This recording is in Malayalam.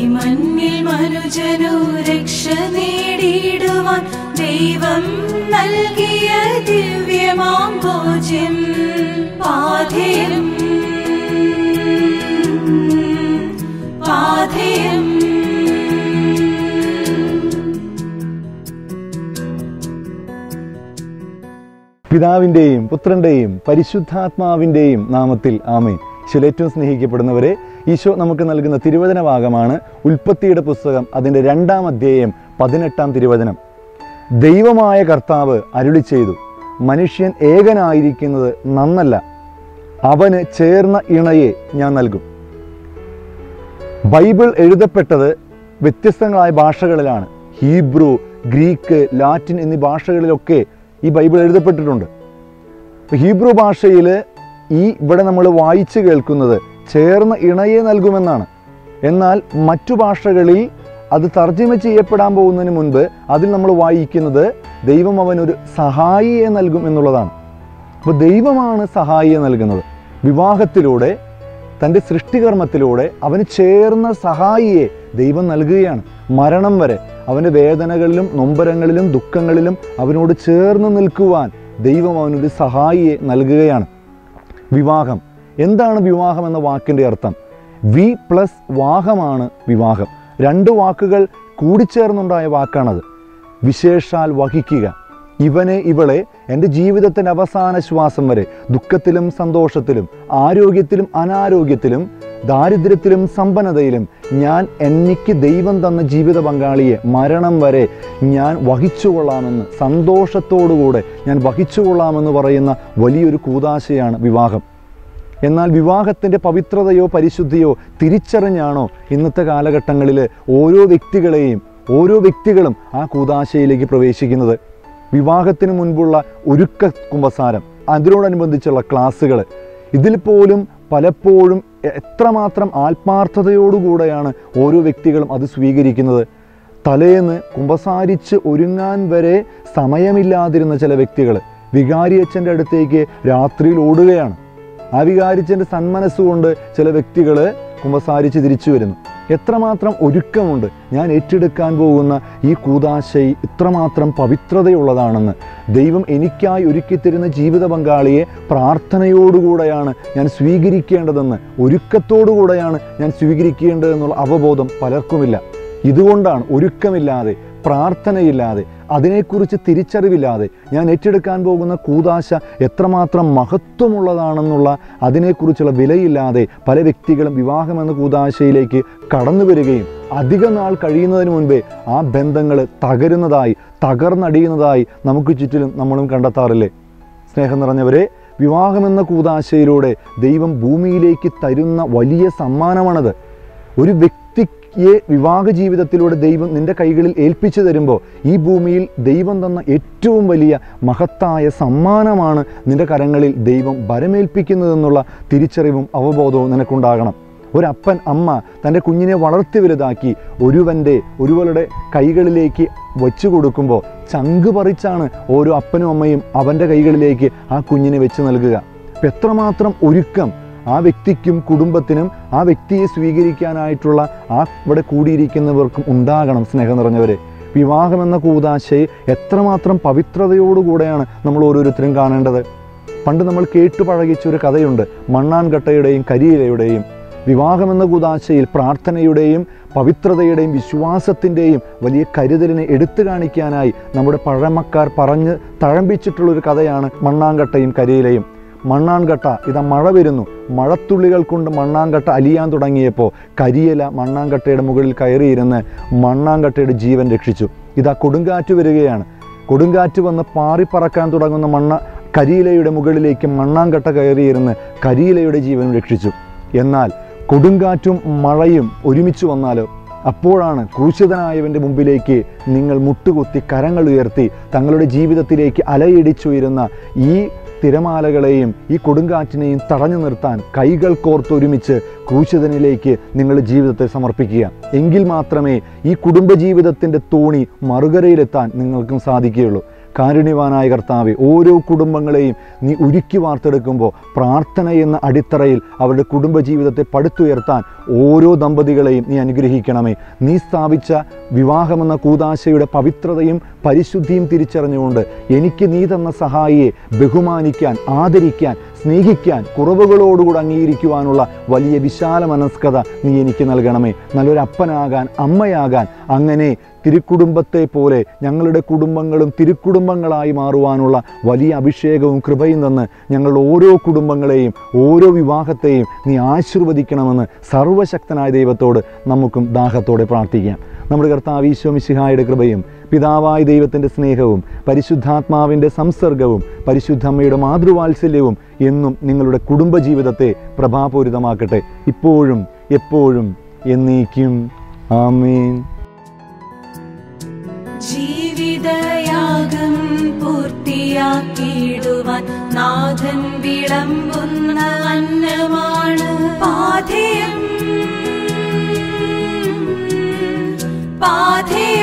മണ്ണിൽ മനുജനു രക്ഷ നേടിയിടുവാൻ ദൈവം നൽകിയ ദിവ്യമാം ഭോജ്യം പാഥേയം പാഥേയം പിതാവിൻ്റെയും പുത്രൻ്റെയും പരിശുദ്ധാത്മാവിൻ്റെയും നാമത്തിൽ ആമേൻ ഈശോയിൽ ഏറ്റവും സ്നേഹിക്കപ്പെടുന്നവരെ ഈശോ നമുക്ക് നൽകുന്ന തിരുവചന ഭാഗമാണ് ഉൽപ്പത്തിയുടെ പുസ്തകം അതിൻ്റെ രണ്ടാം അധ്യായം പതിനെട്ടാം തിരുവചനം ദൈവമായ കർത്താവ് അരുളി ചെയ്തു മനുഷ്യൻ ഏകനായിരിക്കുന്നത് നന്നല്ല അവന് ചേർന്ന ഇണയെ ഞാൻ നൽകും ബൈബിൾ എഴുതപ്പെട്ടത് വ്യത്യസ്തങ്ങളായ ഭാഷകളിലാണ് ഹീബ്രു ഗ്രീക്ക് ലാറ്റിൻ എന്നീ ഭാഷകളിലൊക്കെ ഈ ബൈബിൾ എഴുതപ്പെട്ടിട്ടുണ്ട് ഇപ്പൊ ഹീബ്രു ഭാഷയിൽ ഈ ഇവിടെ നമ്മൾ വായിച്ചു കേൾക്കുന്നത് ചേർന്ന ഇണയെ നൽകുമെന്നാണ് എന്നാൽ മറ്റു ഭാഷകളിൽ അത് തർജ്ജിമ ചെയ്യപ്പെടാൻ പോകുന്നതിന് മുൻപ് അതിൽ നമ്മൾ വായിക്കുന്നത് ദൈവം അവനൊരു സഹായിയെ നൽകും എന്നുള്ളതാണ് അപ്പോൾ ദൈവമാണ് സഹായിയെ നൽകുന്നത് വിവാഹത്തിലൂടെ തൻ്റെ സൃഷ്ടികർമ്മത്തിലൂടെ അവന് ചേർന്ന സഹായിയെ ദൈവം നൽകുകയാണ് മരണം വരെ അവൻ്റെ വേദനകളിലും നൊമ്പരങ്ങളിലും ദുഃഖങ്ങളിലും അവനോട് ചേർന്ന് നിൽക്കുവാൻ ദൈവം അവനൊരു സഹായിയെ നൽകുകയാണ് വിവാഹം എന്താണ് വിവാഹം എന്ന വാക്കിൻ്റെ അർത്ഥം വി പ്ലസ് വാഹമാണ് വിവാഹം രണ്ട് വാക്കുകൾ കൂടിച്ചേർന്നുണ്ടായ വാക്കാണത് വിശേഷാൽ വഹിക്കുക ഇവനെ ഇവളെ എൻ്റെ ജീവിതത്തിൻ്റെ അവസാന ശ്വാസം വരെ ദുഃഖത്തിലും സന്തോഷത്തിലും ആരോഗ്യത്തിലും അനാരോഗ്യത്തിലും ദാരിദ്ര്യത്തിലും സമ്പന്നതയിലും ഞാൻ എനിക്ക് ദൈവം തന്ന ജീവിത പങ്കാളിയെ മരണം വരെ ഞാൻ വഹിച്ചുകൊള്ളാമെന്ന് സന്തോഷത്തോടുകൂടെ ഞാൻ വഹിച്ചുകൊള്ളാമെന്ന് പറയുന്ന വലിയൊരു കൂതാശയാണ് വിവാഹം എന്നാൽ വിവാഹത്തിൻ്റെ പവിത്രതയോ പരിശുദ്ധിയോ തിരിച്ചറിഞ്ഞാണോ ഇന്നത്തെ കാലഘട്ടങ്ങളിൽ ഓരോ വ്യക്തികളെയും ഓരോ വ്യക്തികളും ആ കൂതാശയിലേക്ക് പ്രവേശിക്കുന്നത് വിവാഹത്തിന് മുൻപുള്ള ഒരുക്ക കുമ്പസാരം അതിനോടനുബന്ധിച്ചുള്ള ക്ലാസ്സുകൾ ഇതിൽ പോലും പലപ്പോഴും എത്രമാത്രം ആത്മാർത്ഥതയോടുകൂടെയാണ് ഓരോ വ്യക്തികളും അത് സ്വീകരിക്കുന്നത് തലേന്ന് കുമ്പസാരിച്ച് ഒരുങ്ങാൻ വരെ സമയമില്ലാതിരുന്ന ചില വ്യക്തികൾ വികാരിയച്ഛൻ്റെ അടുത്തേക്ക് രാത്രിയിൽ ഓടുകയാണ് ആ വികാരിച്ചൻ്റെ സന്മനസ്സുകൊണ്ട് ചില വ്യക്തികൾ കുമ്പസാരിച്ച് തിരിച്ചു വരുന്നു എത്രമാത്രം ഒരുക്കമുണ്ട് ഞാൻ ഏറ്റെടുക്കാൻ പോകുന്ന ഈ കൂതാശൈ ഇത്രമാത്രം പവിത്രതയുള്ളതാണെന്ന് ദൈവം എനിക്കായി ഒരുക്കിത്തരുന്ന ജീവിത പങ്കാളിയെ പ്രാർത്ഥനയോടുകൂടെയാണ് ഞാൻ സ്വീകരിക്കേണ്ടതെന്ന് ഒരുക്കത്തോടുകൂടെയാണ് ഞാൻ സ്വീകരിക്കേണ്ടതെന്നുള്ള അവബോധം പലർക്കുമില്ല ഇതുകൊണ്ടാണ് ഒരുക്കമില്ലാതെ പ്രാർത്ഥനയില്ലാതെ അതിനെക്കുറിച്ച് തിരിച്ചറിവില്ലാതെ ഞാൻ ഏറ്റെടുക്കാൻ പോകുന്ന കൂതാശ എത്രമാത്രം മഹത്വമുള്ളതാണെന്നുള്ള അതിനെക്കുറിച്ചുള്ള വിലയില്ലാതെ പല വ്യക്തികളും വിവാഹമെന്ന കൂതാശയിലേക്ക് കടന്നു വരികയും അധിക നാൾ കഴിയുന്നതിന് മുൻപേ ആ ബന്ധങ്ങൾ തകരുന്നതായി തകർന്നടിയുന്നതായി നമുക്ക് ചുറ്റിലും നമ്മളും കണ്ടെത്താറില്ലേ സ്നേഹം നിറഞ്ഞവരെ വിവാഹമെന്ന കൂതാശയിലൂടെ ദൈവം ഭൂമിയിലേക്ക് തരുന്ന വലിയ സമ്മാനമാണത് ഒരു വ്യക്തിയെ വിവാഹ ജീവിതത്തിലൂടെ ദൈവം നിന്റെ കൈകളിൽ ഏൽപ്പിച്ചു തരുമ്പോൾ ഈ ഭൂമിയിൽ ദൈവം തന്ന ഏറ്റവും വലിയ മഹത്തായ സമ്മാനമാണ് നിന്റെ കരങ്ങളിൽ ദൈവം ഭരമേൽപ്പിക്കുന്നതെന്നുള്ള തിരിച്ചറിവും അവബോധവും നിനക്കുണ്ടാകണം ഒരപ്പൻ അമ്മ തൻ്റെ കുഞ്ഞിനെ വളർത്തി വലുതാക്കി ഒരുവൻ്റെ ഒരുവളുടെ കൈകളിലേക്ക് വച്ചു കൊടുക്കുമ്പോൾ ചങ്ക് പറിച്ചാണ് ഓരോ അപ്പനും അമ്മയും അവൻ്റെ കൈകളിലേക്ക് ആ കുഞ്ഞിനെ വെച്ച് നൽകുക അപ്പം എത്രമാത്രം ഒരുക്കം ആ വ്യക്തിക്കും കുടുംബത്തിനും ആ വ്യക്തിയെ സ്വീകരിക്കാനായിട്ടുള്ള ആ ഇവിടെ കൂടിയിരിക്കുന്നവർക്കും ഉണ്ടാകണം സ്നേഹം നിറഞ്ഞവരെ വിവാഹമെന്ന കൂതാശയെ എത്രമാത്രം പവിത്രതയോടുകൂടെയാണ് നമ്മൾ ഓരോരുത്തരും കാണേണ്ടത് പണ്ട് നമ്മൾ കേട്ടു പഴകിച്ച ഒരു കഥയുണ്ട് മണ്ണാൻകട്ടയുടെയും കരിയിലയുടെയും വിവാഹമെന്ന കൂതാശയിൽ പ്രാർത്ഥനയുടെയും പവിത്രതയുടെയും വിശ്വാസത്തിൻ്റെയും വലിയ കരുതലിനെ എടുത്തു കാണിക്കാനായി നമ്മുടെ പഴമക്കാർ പറഞ്ഞ് തഴമ്പിച്ചിട്ടുള്ള ഒരു കഥയാണ് മണ്ണാങ്കട്ടയും കരിയിലയും മണ്ണാൻകട്ട ഇതാ മഴ വരുന്നു മഴത്തുള്ളികൾ കൊണ്ട് മണ്ണാങ്കട്ട അലിയാൻ തുടങ്ങിയപ്പോൾ കരിയില മണ്ണാങ്കട്ടയുടെ മുകളിൽ കയറിയിരുന്ന് മണ്ണാങ്കട്ടയുടെ ജീവൻ രക്ഷിച്ചു ഇതാ കൊടുങ്കാറ്റ് വരികയാണ് കൊടുങ്കാറ്റ് വന്ന് പാറിപ്പറക്കാൻ തുടങ്ങുന്ന മണ്ണ കരിയിലയുടെ മുകളിലേക്ക് മണ്ണാങ്കട്ട കയറിയിരുന്ന് കരിയിലയുടെ ജീവൻ രക്ഷിച്ചു എന്നാൽ കൊടുങ്കാറ്റും മഴയും ഒരുമിച്ച് വന്നാലോ അപ്പോഴാണ് ക്രൂശിതനായവൻ്റെ മുമ്പിലേക്ക് നിങ്ങൾ മുട്ടുകുത്തി കരങ്ങൾ ഉയർത്തി തങ്ങളുടെ ജീവിതത്തിലേക്ക് അലയിടിച്ചുയരുന്ന ഈ തിരമാലകളെയും ഈ കൊടുങ്കാറ്റിനെയും തടഞ്ഞു നിർത്താൻ കൈകൾ കോർത്തൊരുമിച്ച് ക്രൂശിതനിലേക്ക് നിങ്ങളുടെ ജീവിതത്തെ സമർപ്പിക്കുക എങ്കിൽ മാത്രമേ ഈ കുടുംബജീവിതത്തിൻ്റെ തോണി മറുകരയിലെത്താൻ നിങ്ങൾക്കും സാധിക്കുകയുള്ളൂ കാരുണ്യവാനായ കർത്താവെ ഓരോ കുടുംബങ്ങളെയും നീ ഉരുക്കി വാർത്തെടുക്കുമ്പോൾ പ്രാർത്ഥന എന്ന അടിത്തറയിൽ അവരുടെ കുടുംബജീവിതത്തെ പടുത്തുയർത്താൻ ഓരോ ദമ്പതികളെയും നീ അനുഗ്രഹിക്കണമേ നീ സ്ഥാപിച്ച വിവാഹമെന്ന കൂതാശയുടെ പവിത്രതയും പരിശുദ്ധിയും തിരിച്ചറിഞ്ഞുകൊണ്ട് എനിക്ക് നീ തന്ന സഹായിയെ ബഹുമാനിക്കാൻ ആദരിക്കാൻ സ്നേഹിക്കാൻ കുറവുകളോടുകൂടി അംഗീകരിക്കുവാനുള്ള വലിയ വിശാല മനസ്കത നീ എനിക്ക് നൽകണമേ നല്ലൊരു അപ്പനാകാൻ അമ്മയാകാൻ അങ്ങനെ തിരുക്കുടുംബത്തെ പോലെ ഞങ്ങളുടെ കുടുംബങ്ങളും തിരുക്കുടുംബങ്ങളായി മാറുവാനുള്ള വലിയ അഭിഷേകവും കൃപയും തന്ന് ഞങ്ങളുടെ ഓരോ കുടുംബങ്ങളെയും ഓരോ വിവാഹത്തെയും നീ ആശീർവദിക്കണമെന്ന് സർവശക്തനായ ദൈവത്തോട് നമുക്കും ദാഹത്തോടെ പ്രാർത്ഥിക്കാം നമ്മുടെ കർത്താവ് ഈശോ മിശിഹായുടെ കൃപയും പിതാവായ ദൈവത്തിൻ്റെ സ്നേഹവും പരിശുദ്ധാത്മാവിൻ്റെ സംസർഗവും പരിശുദ്ധമ്മയുടെ മാതൃവാത്സല്യവും എന്നും നിങ്ങളുടെ കുടുംബജീവിതത്തെ പ്രഭാപൂരിതമാക്കട്ടെ ഇപ്പോഴും എപ്പോഴും എന്നേക്കും ആമേൻ ജീവിതയാഗം പൂർത്തിയാക്കിയിടുവാൻ നാഥൻ വിളമ്പുന്ന അന്നമാണ് പാഥേയം പാഥേയം